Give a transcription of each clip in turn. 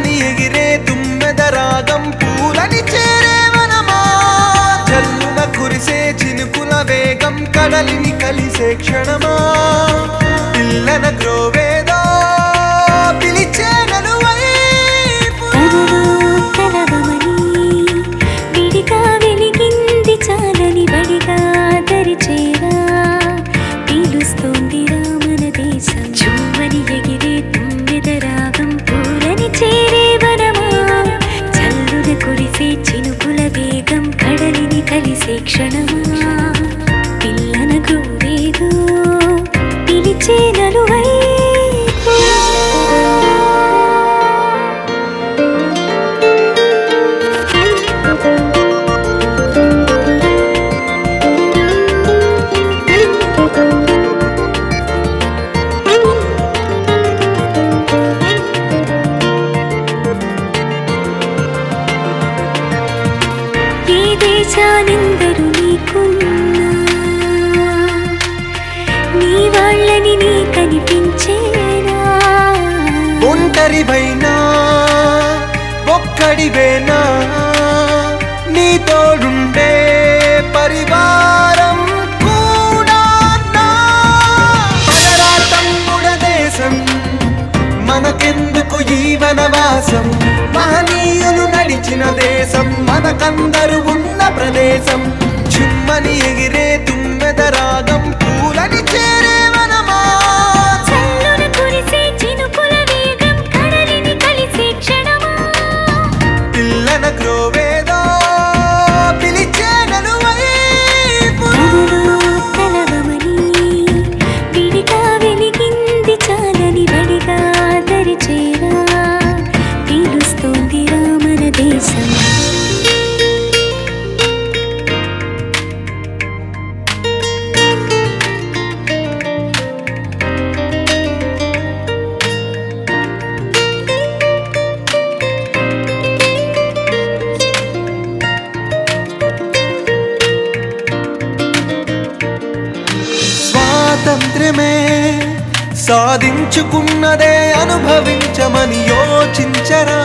చుమ్మని ఎగిరే తుమ్మెద రాగం పూలని చేరే వనమా జల్లున కురిసే చినుకుల వేగం కడలిని కలిసే క్షణమా పిల్లన గ్రోవేదో పిలిచే నలువైపు తనలో కలవమని విడిగా వెలిగింది చాలని బడిగా దరిచేరా పీలుస్తోంది రామన దేశం చుమ్మని ఎగిరే తుమ్మెద రాగం పూలని చేరే వనమా చల్లున కురిసే చినుకుల వేగం కడలిని కలిసే క్షణమా పిల్లన గోవేదో పిలిచే నలువైపు ఏ దేశానిందరు నీకున్నా నీ వాళ్ళని నీ కనిపించేనా ఒంటరివైనా ఒక్కడివేనా నీ తోడుండే పరివారం కూడా నా పదరా తమ్ముడ దేశం మనకెందుకు ఈ వనవాసం మహనీయులు నడిచిన దేశం మనకందరు ఉన్న ప్రదేశం చుమ్మని ఎగిరే తుమ్మెద రాగం పూలని చేరే వనమా చల్లున కురిసే చినుకుల వేగం కడలిని కలిసే క్షణమా పిల్లన గ్రోవేదో పిలిచే నలువైపు తనలో కలవమని విడిగా వెలిగింది చాలని బడిగా దరిచేరా పీలుస్తోంది రామన దేశం స్వాతంత్ర్యమే సాధించుకున్నదే అనుభవించమని యోచించరా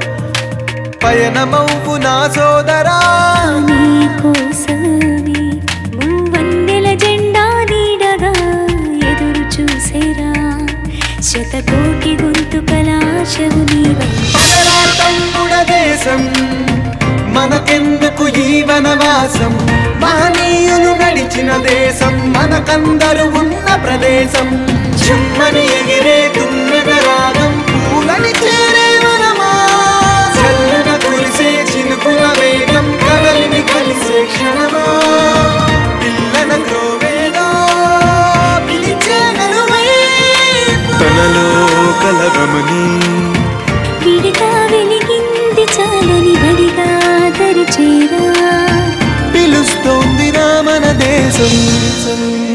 పయనమౌపు నా సోదరా నీ కోసమే మూవన్నెల జెండా నీడగా ఎదురు చూసేరా శతకోటి గొంతుకల ఆశవు నీవై పదరా తమ్ముడ దేశం మనకెందుకు ఈ వనవాసం మహనీయులు నడిచిన దేశం మనకందరు ఉన్న ప్రదేశం చుమ్మని ఎగిరే తుమ్మెద రాగం పూలని చేరే వనమా చల్లున కురిసే చినుకుల వేగం కడలిని కలిసే క్షణమా పిల్లన గ్రోవేదో పిలిచే నలువైపు తనలో కలగమని విడిగా వెలిగింది చాలని బడిగా దరిచేరా పిలుస్తోంది రామన దేశం